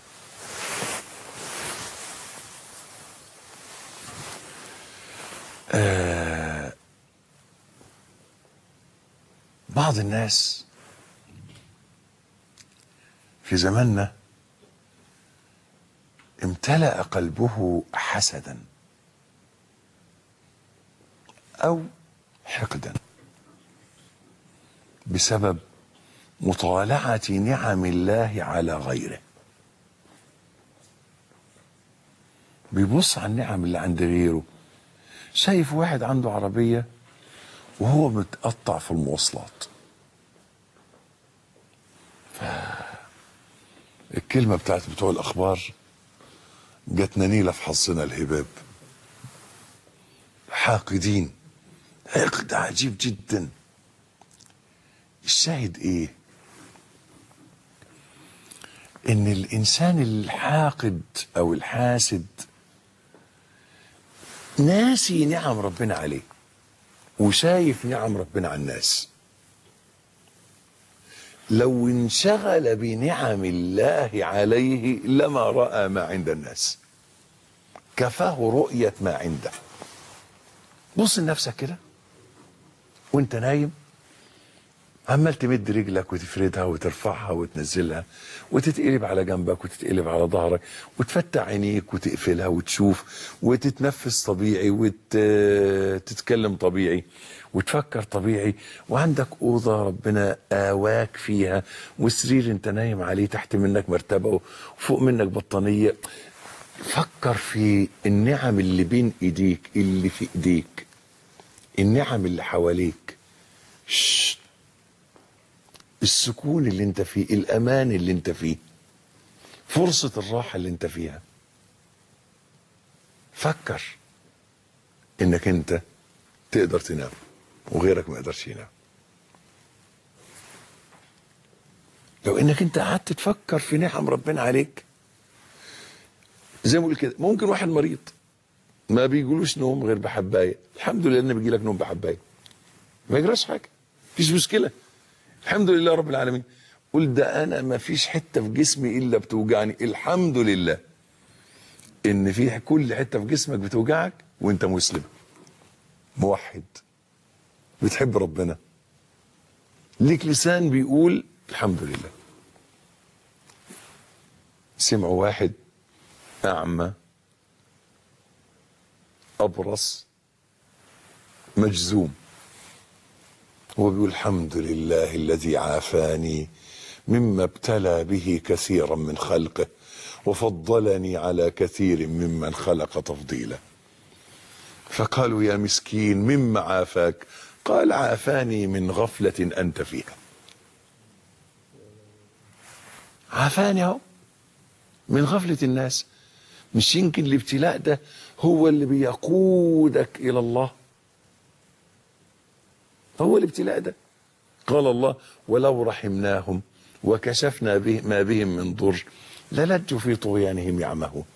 آه بعض الناس في زماننا امتلأ قلبه حسدا أو حقدا بسبب مطالعة نعم الله على غيره بيبص على النعم اللي عند غيره شايف واحد عنده عربية وهو متقطع في المواصلات الكلمة بتاعت بتوع الأخبار جاتنا نيلة في حظنا الهباب حاقدين حقد عجيب جدا الشاهد ايه ان الانسان الحاقد او الحاسد ناسي نعم ربنا عليه وشايف نعم ربنا على الناس لو انشغل بنعم الله عليه لما راى ما عند الناس كفاه رؤيه ما عنده بص لنفسك كده وانت نايم عمال تمد رجلك وتفردها وترفعها وتنزلها وتتقلب على جنبك وتتقلب على ظهرك وتفتح عينيك وتقفلها وتشوف وتتنفس طبيعي وتتكلم طبيعي وتفكر طبيعي وعندك أوضة ربنا آواك فيها وسرير انت نايم عليه تحت منك مرتبة وفوق منك بطانية فكر في النعم اللي بين ايديك اللي في ايديك النعم اللي حواليك شت. السكون اللي انت فيه الامان اللي انت فيه فرصة الراحة اللي انت فيها فكر انك انت تقدر تنام وغيرك ما يقدرش ينام لو انك انت قعدت تفكر في نعم ربنا عليك زي ما بقول كده ممكن واحد مريض ما بيجيلوش نوم غير بحبايه الحمد لله ان بيجي لك نوم بحبايه ما يجراش حاجه مفيش مشكله الحمد لله رب العالمين قول ده انا ما فيش حته في جسمي الا بتوجعني الحمد لله ان في كل حته في جسمك بتوجعك وانت مسلم موحد بتحب ربنا ليك لسان بيقول الحمد لله سمعوا واحد أعمى أبرص مجزوم هو بيقول الحمد لله الذي عافاني مما ابتلى به كثيرا من خلقه وفضلني على كثير ممن خلق تفضيلا فقالوا يا مسكين مما عافاك قال عافاني من غفلة أنت فيها عافاني اهو من غفلة الناس مش يمكن الابتلاء ده هو اللي بيقودك إلى الله هو الابتلاء ده قال الله ولو رحمناهم وكشفنا به ما بهم من ضر للجوا في طغيانهم يعمهون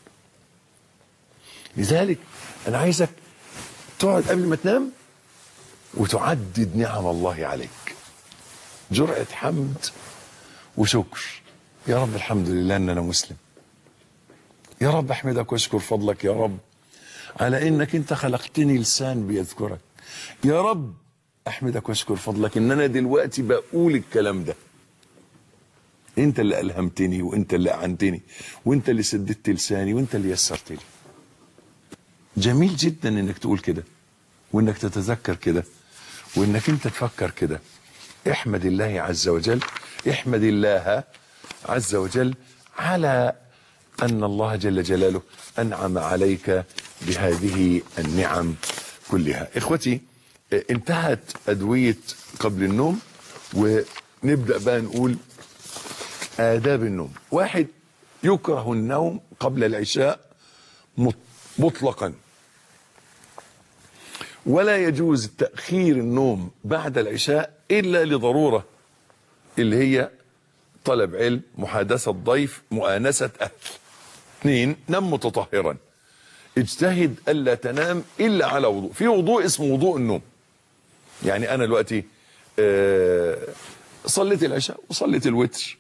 لذلك أنا عايزك تقعد قبل ما تنام وتعدد نعم الله عليك جرعة حمد وشكر يا رب الحمد لله ان انا مسلم يا رب احمدك واشكر فضلك يا رب على انك انت خلقتني لسان بيذكرك يا رب احمدك واشكر فضلك ان انا دلوقتي بقول الكلام ده انت اللي الهمتني وانت اللي اعنتني وانت اللي سددت لساني وانت اللي يسرت لي جميل جدا انك تقول كده وانك تتذكر كده وانك انت تفكر كده احمد الله عز وجل احمد الله عز وجل على ان الله جل جلاله انعم عليك بهذه النعم كلها اخوتي اه، انتهت ادويه قبل النوم ونبدا بقى نقول آداب النوم واحد يكره النوم قبل العشاء مط- مطلقا ولا يجوز تأخير النوم بعد العشاء إلا لضرورة اللي هي طلب علم محادثة ضيف مؤانسة أهل اثنين نم متطهرا اجتهد ألا تنام إلا على وضوء في وضوء اسمه وضوء النوم يعني أنا دلوقتي آه، صليت العشاء وصليت الوتر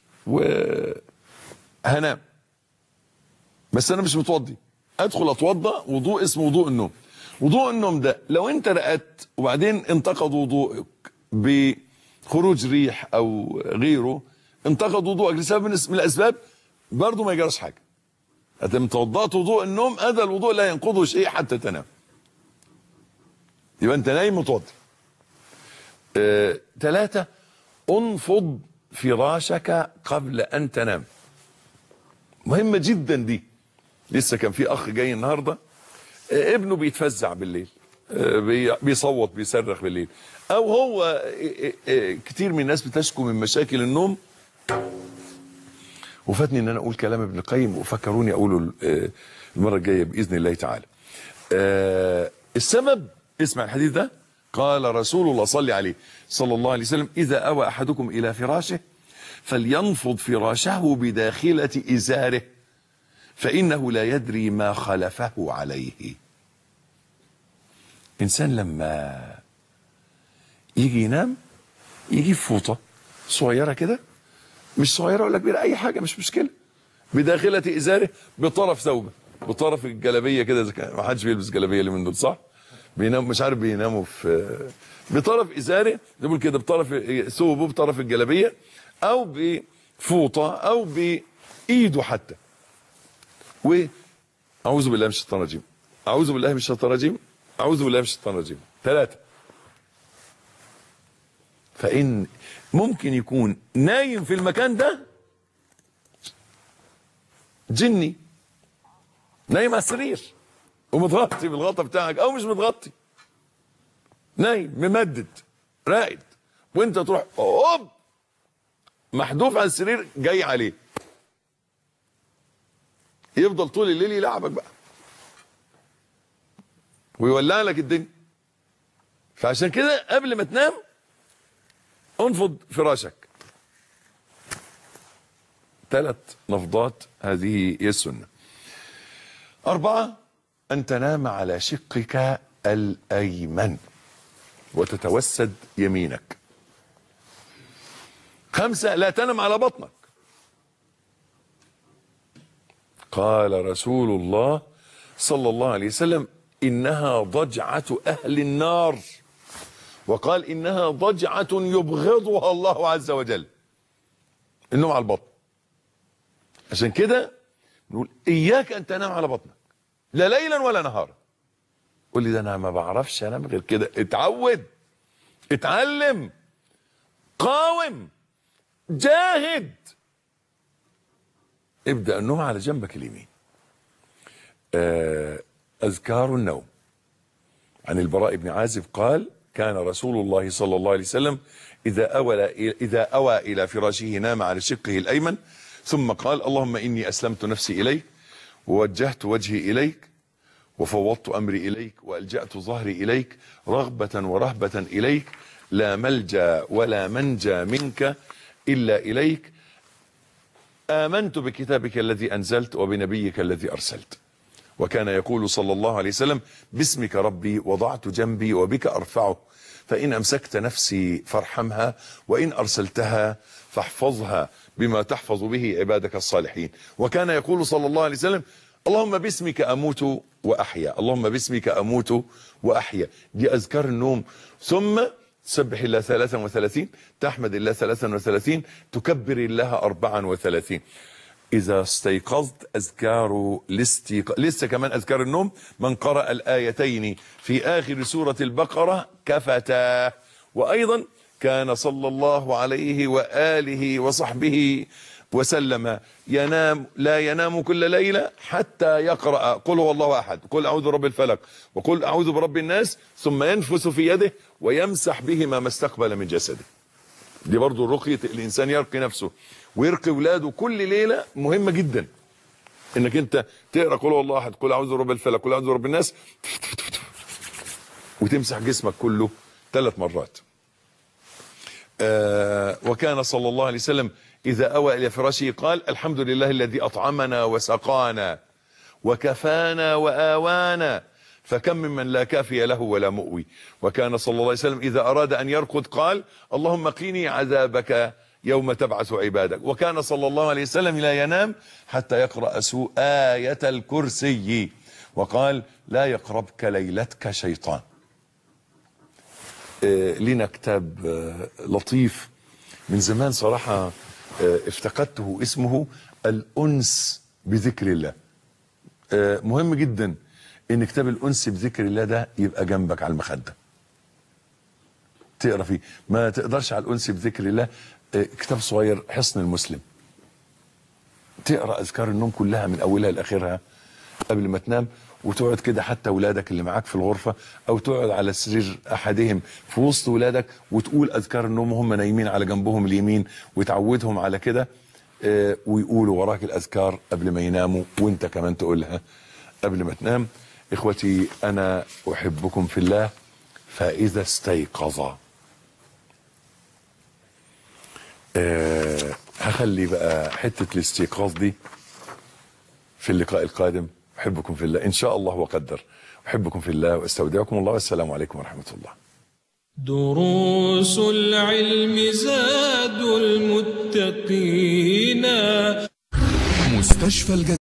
وهنام بس انا مش متوضي ادخل اتوضا وضوء اسمه وضوء النوم وضوء النوم ده لو انت رقدت وبعدين انتقد وضوءك بخروج ريح او غيره انتقد وضوءك لسبب من من الاسباب برضه ما يجراش حاجه ادام توضأت وضوء النوم هذا الوضوء لا ينقضه شيء حتى تنام يبقى انت نايم متوضي ثلاثة انفض فراشك قبل أن تنام مهمة جدا دي لسه كان في أخ جاي النهاردة آه، ابنه بيتفزع بالليل آه، بي- بيصوت بيصرخ بالليل أو هو آه، آه، آه، كتير من الناس بتشكو من مشاكل النوم وفاتني ان انا اقول كلام ابن القيم وفكروني اقوله آه، المره الجايه باذن الله تعالى آه، السبب اسمع الحديث ده قال رسول الله صلى عليه صلى الله عليه وسلم اذا اوى احدكم الى فراشه فلينفض فراشه بداخله ازاره فانه لا يدري ما خلفه عليه انسان لما يجي ينام يجيب فوطه صغيره كده مش صغيره ولا كبيره اي حاجه مش مشكله بداخله ازاره بطرف ثوبه بطرف الجلابيه كده إذا كان- ما حدش بيلبس جلابيه اللي من دول صح بينام مش عارف بيناموا في بطرف ازاره نقول كده بطرف ثوبه بطرف الجلابيه او بفوطه او بايده حتى و اعوذ بالله من الشيطان الرجيم اعوذ بالله من الشيطان الرجيم اعوذ بالله من الشيطان الرجيم ثلاثه فان ممكن يكون نايم في المكان ده جني نايم على السرير ومتغطي بالغطا بتاعك او مش متغطي نايم ممدد راقد وانت تروح هوب محذوف على السرير جاي عليه يفضل طول الليل يلعبك بقى ويولع لك الدنيا فعشان كده قبل ما تنام انفض فراشك ثلاث نفضات هذه هي السنة أربعة أن تنام على شقك الأيمن وتتوسد يمينك خمسة لا تنم على بطنك قال رسول الله صلى الله عليه وسلم إنها ضجعة أهل النار وقال إنها ضجعة يبغضها الله عز وجل النوم على البطن عشان كده نقول إياك أن تنام على بطنك لا ليلا ولا نهارا قول لي ده أنا ما بعرفش أنام غير كده اتعود اتعلم قاوم جاهد ابدأ النوم على جنبك اليمين آه، أذكار النوم عن البراء بن عازب قال كان رسول الله صلى الله عليه وسلم إذا أوى إذا أوى إلى فراشه نام على شقه الأيمن ثم قال اللهم إني أسلمت نفسي إليك ووجهت وجهي إليك وفوضت أمري إليك وألجأت ظهري إليك رغبة ورهبة إليك لا ملجأ ولا منجى منك إلا إليك آمنت بكتابك الذي أنزلت وبنبيك الذي أرسلت وكان يقول صلى الله عليه وسلم باسمك ربي وضعت جنبي وبك أرفعه فإن أمسكت نفسي فارحمها وإن أرسلتها فاحفظها بما تحفظ به عبادك الصالحين وكان يقول صلى الله عليه وسلم اللهم باسمك أموت وأحيا اللهم باسمك أموت وأحيا دي أذكار النوم ثم تسبح الله 33 تحمد الله 33 تكبر الله 34 إذا استيقظت أذكار الاستيقاظ لسه كمان أذكار النوم من قرأ الآيتين في آخر سورة البقرة كفتا وأيضا كان صلى الله عليه وآله وصحبه وسلم ينام لا ينام كل ليلة حتى يقرأ قل هو الله أحد قل أعوذ برب الفلق وقل أعوذ برب الناس ثم ينفس في يده ويمسح بهما ما استقبل من جسده دي برضو رقية الإنسان يرقي نفسه ويرقي ولاده كل ليلة مهمة جدا انك انت تقرا قل هو الله احد قل اعوذ برب الفلق قل اعوذ برب الناس وتمسح جسمك كله ثلاث مرات آه وكان صلى الله عليه وسلم اذا اوى الى فراشه قال الحمد لله الذي اطعمنا وسقانا وكفانا واوانا فكم ممن لا كافي له ولا مؤوي وكان صلى الله عليه وسلم اذا اراد ان يرقد قال اللهم قيني عذابك يوم تبعث عبادك وكان صلى الله عليه وسلم لا ينام حتى يقرأ سوء آية الكرسي وقال لا يقربك ليلتك شيطان آه لنا كتاب آه لطيف من زمان صراحة آه افتقدته اسمه الأنس بذكر الله آه مهم جدا ان كتاب الأنس بذكر الله ده يبقى جنبك على المخدة تقرا فيه ما تقدرش على الأنس بذكر الله كتاب صغير حصن المسلم تقرا اذكار النوم كلها من اولها لاخرها قبل ما تنام وتقعد كده حتى ولادك اللي معاك في الغرفه او تقعد على سرير احدهم في وسط ولادك وتقول اذكار النوم وهم نايمين على جنبهم اليمين وتعودهم على كده آه، ويقولوا وراك الاذكار قبل ما يناموا وانت كمان تقولها قبل ما تنام اخوتي انا احبكم في الله فاذا استيقظ آه، هخلي بقى حته الاستيقاظ دي في اللقاء القادم احبكم في الله ان شاء الله وقدر احبكم في الله واستودعكم الله والسلام عليكم ورحمه الله دروس العلم زاد المتقين مستشفى الجزائر